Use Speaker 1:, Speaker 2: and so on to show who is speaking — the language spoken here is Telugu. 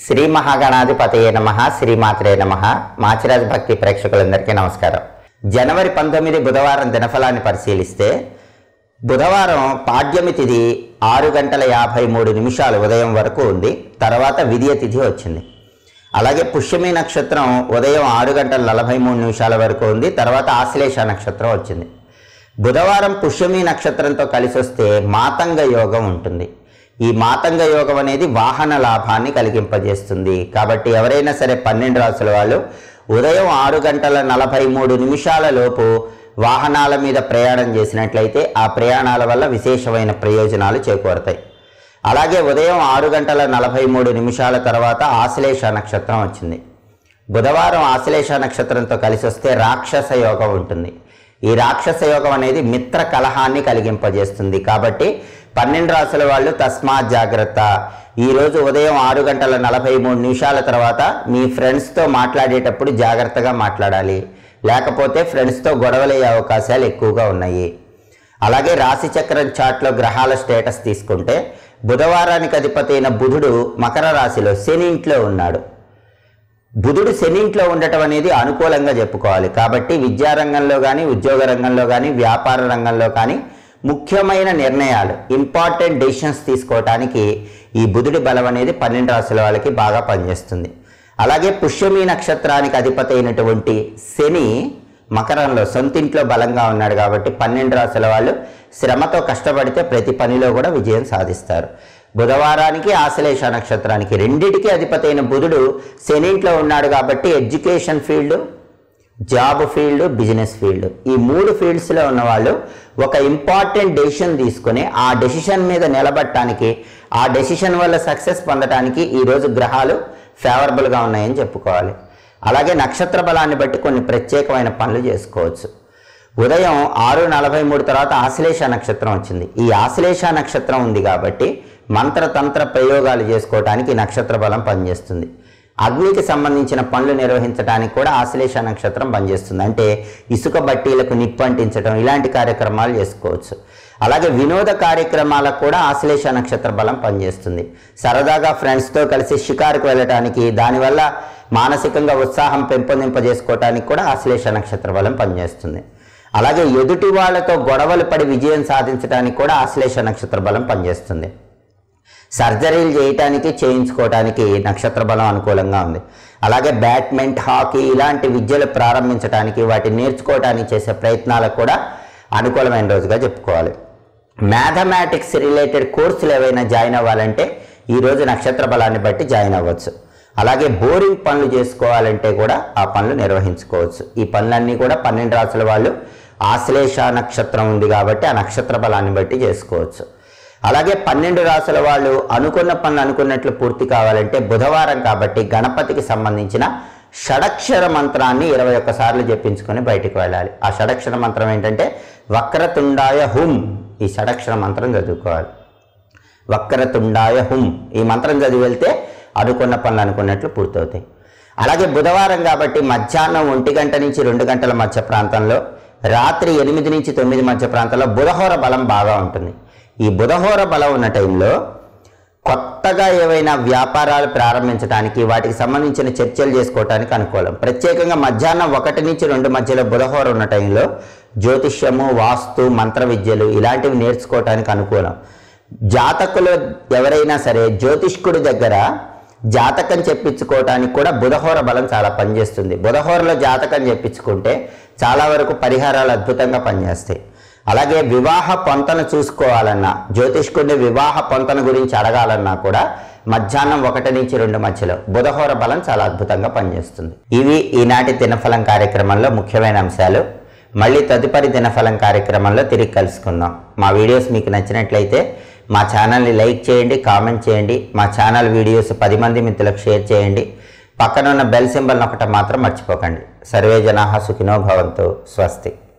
Speaker 1: శ్రీ మహాగణాధిపతయే నమ శ్రీమాత్రే నమ మాచిరాజ్ భక్తి ప్రేక్షకులందరికీ నమస్కారం జనవరి పంతొమ్మిది బుధవారం దినఫలాన్ని పరిశీలిస్తే బుధవారం పాడ్యమి తిథి ఆరు గంటల యాభై మూడు నిమిషాలు ఉదయం వరకు ఉంది తర్వాత విధియ తిథి వచ్చింది అలాగే పుష్యమి నక్షత్రం ఉదయం ఆరు గంటల నలభై మూడు నిమిషాల వరకు ఉంది తర్వాత ఆశ్లేష నక్షత్రం వచ్చింది బుధవారం పుష్యమి నక్షత్రంతో కలిసి వస్తే మాతంగ యోగం ఉంటుంది ఈ మాతంగ యోగం అనేది వాహన లాభాన్ని కలిగింపజేస్తుంది కాబట్టి ఎవరైనా సరే పన్నెండు రాసుల వాళ్ళు ఉదయం ఆరు గంటల నలభై మూడు నిమిషాల లోపు వాహనాల మీద ప్రయాణం చేసినట్లయితే ఆ ప్రయాణాల వల్ల విశేషమైన ప్రయోజనాలు చేకూరతాయి అలాగే ఉదయం ఆరు గంటల నలభై మూడు నిమిషాల తర్వాత ఆశ్లేష నక్షత్రం వచ్చింది బుధవారం ఆశ్లేష నక్షత్రంతో కలిసి వస్తే రాక్షస యోగం ఉంటుంది ఈ రాక్షస యోగం అనేది మిత్ర కలహాన్ని కలిగింపజేస్తుంది కాబట్టి పన్నెండు రాసుల వాళ్ళు తస్మాత్ జాగ్రత్త ఈరోజు ఉదయం ఆరు గంటల నలభై మూడు నిమిషాల తర్వాత మీ ఫ్రెండ్స్తో మాట్లాడేటప్పుడు జాగ్రత్తగా మాట్లాడాలి లేకపోతే ఫ్రెండ్స్తో గొడవలయ్యే అవకాశాలు ఎక్కువగా ఉన్నాయి అలాగే రాశి చక్రం చార్ట్లో గ్రహాల స్టేటస్ తీసుకుంటే బుధవారానికి అధిపతి అయిన బుధుడు మకర రాశిలో శని ఇంట్లో ఉన్నాడు బుధుడు శని ఇంట్లో ఉండటం అనేది అనుకూలంగా చెప్పుకోవాలి కాబట్టి విద్యారంగంలో కానీ ఉద్యోగ రంగంలో కానీ వ్యాపార రంగంలో కానీ ముఖ్యమైన నిర్ణయాలు ఇంపార్టెంట్ డెసిషన్స్ తీసుకోవటానికి ఈ బుధుడి బలం అనేది పన్నెండు రాశుల వాళ్ళకి బాగా పనిచేస్తుంది అలాగే పుష్యమి నక్షత్రానికి అధిపతి అయినటువంటి శని మకరంలో సొంతింట్లో బలంగా ఉన్నాడు కాబట్టి పన్నెండు రాశుల వాళ్ళు శ్రమతో కష్టపడితే ప్రతి పనిలో కూడా విజయం సాధిస్తారు బుధవారానికి ఆశ్లేష నక్షత్రానికి రెండిటికి అధిపతి అయిన బుధుడు శనింట్లో ఉన్నాడు కాబట్టి education field job field business field ఈ మూడు ఫీల్డ్స్లో ఉన్నవాళ్ళు ఒక ఇంపార్టెంట్ డెసిషన్ తీసుకొని ఆ డెసిషన్ మీద నిలబడటానికి ఆ డెసిషన్ వల్ల సక్సెస్ పొందడానికి ఈరోజు గ్రహాలు ఫేవరబుల్గా ఉన్నాయని చెప్పుకోవాలి అలాగే నక్షత్ర బలాన్ని బట్టి కొన్ని ప్రత్యేకమైన పనులు చేసుకోవచ్చు ఉదయం ఆరు నలభై మూడు తర్వాత ఆశ్లేష నక్షత్రం వచ్చింది ఈ ఆశ్లేష నక్షత్రం ఉంది కాబట్టి మంత్రతంత్ర ప్రయోగాలు చేసుకోవటానికి ఈ నక్షత్ర బలం పనిచేస్తుంది అగ్నికి సంబంధించిన పనులు నిర్వహించడానికి కూడా ఆశ్లేష నక్షత్రం పనిచేస్తుంది అంటే ఇసుక బట్టీలకు నిప్పు అంటించడం ఇలాంటి కార్యక్రమాలు చేసుకోవచ్చు అలాగే వినోద కార్యక్రమాలకు కూడా ఆశ్లేష నక్షత్ర బలం పనిచేస్తుంది సరదాగా ఫ్రెండ్స్తో కలిసి షికారుకు వెళ్ళటానికి దానివల్ల మానసికంగా ఉత్సాహం పెంపొందింపజేసుకోవటానికి కూడా ఆశ్లేష నక్షత్ర బలం పనిచేస్తుంది అలాగే ఎదుటి వాళ్ళతో గొడవలు పడి విజయం సాధించడానికి కూడా ఆశ్లేష నక్షత్ర బలం పనిచేస్తుంది సర్జరీలు చేయటానికి చేయించుకోవటానికి నక్షత్ర బలం అనుకూలంగా ఉంది అలాగే బ్యాడ్మింట్ హాకీ ఇలాంటి విద్యలు ప్రారంభించడానికి వాటిని నేర్చుకోవడానికి చేసే ప్రయత్నాలకు కూడా అనుకూలమైన రోజుగా చెప్పుకోవాలి మ్యాథమెటిక్స్ రిలేటెడ్ కోర్సులు ఏవైనా జాయిన్ అవ్వాలంటే ఈరోజు నక్షత్ర బలాన్ని బట్టి జాయిన్ అవ్వచ్చు అలాగే బోరింగ్ పనులు చేసుకోవాలంటే కూడా ఆ పనులు నిర్వహించుకోవచ్చు ఈ పనులన్నీ కూడా పన్నెండు రాసుల వాళ్ళు ఆశ్లేష నక్షత్రం ఉంది కాబట్టి ఆ నక్షత్ర బలాన్ని బట్టి చేసుకోవచ్చు అలాగే పన్నెండు రాసుల వాళ్ళు అనుకున్న పనులు అనుకున్నట్లు పూర్తి కావాలంటే బుధవారం కాబట్టి గణపతికి సంబంధించిన షడక్షర మంత్రాన్ని ఇరవై ఒక్కసార్లు జపించుకొని బయటికి వెళ్ళాలి ఆ షడక్షర మంత్రం ఏంటంటే వక్రతుండాయ హుం ఈ షడక్షర మంత్రం చదువుకోవాలి వక్రతుండాయ హుం ఈ మంత్రం చదివి వెళ్తే అనుకున్న పనులు అనుకున్నట్లు పూర్తవుతాయి అలాగే బుధవారం కాబట్టి మధ్యాహ్నం ఒంటి గంట నుంచి రెండు గంటల మధ్య ప్రాంతంలో రాత్రి ఎనిమిది నుంచి తొమ్మిది మధ్య ప్రాంతంలో బుధహోర బలం బాగా ఉంటుంది ఈ బుధహోర బలం ఉన్న టైంలో కొత్తగా ఏవైనా వ్యాపారాలు ప్రారంభించడానికి వాటికి సంబంధించిన చర్చలు చేసుకోవడానికి అనుకూలం ప్రత్యేకంగా మధ్యాహ్నం ఒకటి నుంచి రెండు మధ్యలో బుధహోర ఉన్న టైంలో జ్యోతిష్యము వాస్తు మంత్ర విద్యలు ఇలాంటివి నేర్చుకోవటానికి అనుకూలం జాతకులు ఎవరైనా సరే జ్యోతిష్కుడి దగ్గర జాతకం చెప్పించుకోవటానికి కూడా బుధహోర బలం చాలా పనిచేస్తుంది బుధహోరలో జాతకం చెప్పించుకుంటే చాలా వరకు పరిహారాలు అద్భుతంగా పనిచేస్తాయి అలాగే వివాహ పొంతను చూసుకోవాలన్నా జ్యోతిష్కుడిని వివాహ పొంతన గురించి అడగాలన్నా కూడా మధ్యాహ్నం ఒకటి నుంచి రెండు మధ్యలో బుధహోర బలం చాలా అద్భుతంగా పనిచేస్తుంది ఇవి ఈనాటి దినఫలం కార్యక్రమంలో ముఖ్యమైన అంశాలు మళ్ళీ తదుపరి దినఫలం కార్యక్రమంలో తిరిగి కలుసుకుందాం మా వీడియోస్ మీకు నచ్చినట్లయితే మా ఛానల్ని లైక్ చేయండి కామెంట్ చేయండి మా ఛానల్ వీడియోస్ పది మంది మిత్రులకు షేర్ చేయండి పక్కన ఉన్న బెల్ సింబల్ ఒకటి మాత్రం మర్చిపోకండి సర్వే జనాహ సుఖినో భవంతు స్వస్తి